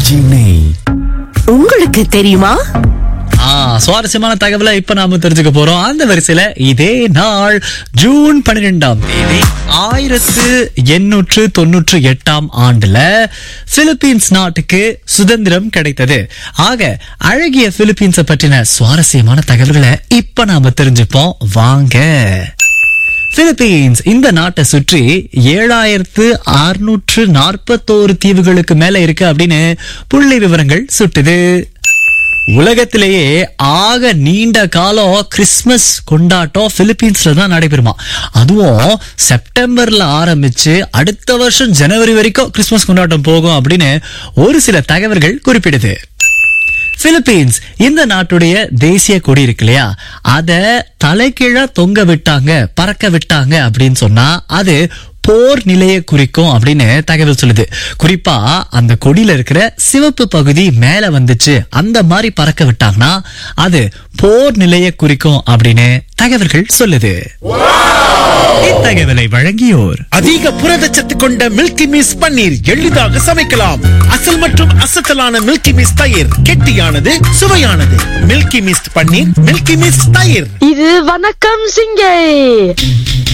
RKG நெய் உங்களுக்கு தெரியுமா ஆ, சுவாரஸ்யமான தகவலை இப்ப நாம தெரிஞ்சுக்க போறோம் அந்த வரிசையில இதே நாள் ஜூன் பன்னிரெண்டாம் தேதி ஆயிரத்து எண்ணூற்று தொன்னூற்று எட்டாம் ஆண்டுல பிலிப்பீன்ஸ் நாட்டுக்கு சுதந்திரம் கிடைத்தது ஆக அழகிய பிலிப்பீன்ஸை பற்றின சுவாரஸ்யமான தகவல்களை இப்ப நாம தெரிஞ்சுப்போம் வாங்க பிலிப்பீன்ஸ் இந்த நாட்டை சுற்றி ஏழாயிரத்து அறுநூற்று நாற்பத்தோரு தீவுகளுக்கு மேல இருக்கு அப்படின்னு புள்ளி விவரங்கள் சுட்டுது உலகத்திலேயே ஆக நீண்ட காலம் கிறிஸ்மஸ் கொண்டாட்டம் பிலிப்பீன்ஸ்ல தான் நடைபெறுமா அதுவும் செப்டம்பர்ல ஆரம்பிச்சு அடுத்த வருஷம் ஜனவரி வரைக்கும் கிறிஸ்மஸ் கொண்டாட்டம் போகும் அப்படின்னு ஒரு சில தகவல்கள் குறிப்பிடுது பிலிப்பீன்ஸ் இந்த நாட்டுடைய தேசிய கொடி இருக்கு இல்லையா அத தலைகீழா தொங்க விட்டாங்க பறக்க விட்டாங்க அப்படின்னு சொன்னா அது போர் நிலையை குறிக்கும் அப்படின்னு தகவல் சொல்லுது குறிப்பா அந்த கொடியில இருக்கிற சிவப்பு பகுதி மேல வந்துச்சு அந்த மாதிரி பறக்க விட்டாங்கன்னா அது போர் நிலையை குறிக்கும் அப்படின்னு தகவல்கள் சொல்லுது இத்தகவலை வழங்கியோர் அதிக புரதச்சத்து கொண்ட மில்கி மிஸ் பன்னீர் எளிதாக சமைக்கலாம் அசல் மற்றும் அசத்தலான மில்கி மிஸ் தயிர் கெட்டியானது சுவையானது Milky Mist paneer Milky Mist தயிர் இது வணக்கம் சிங்கை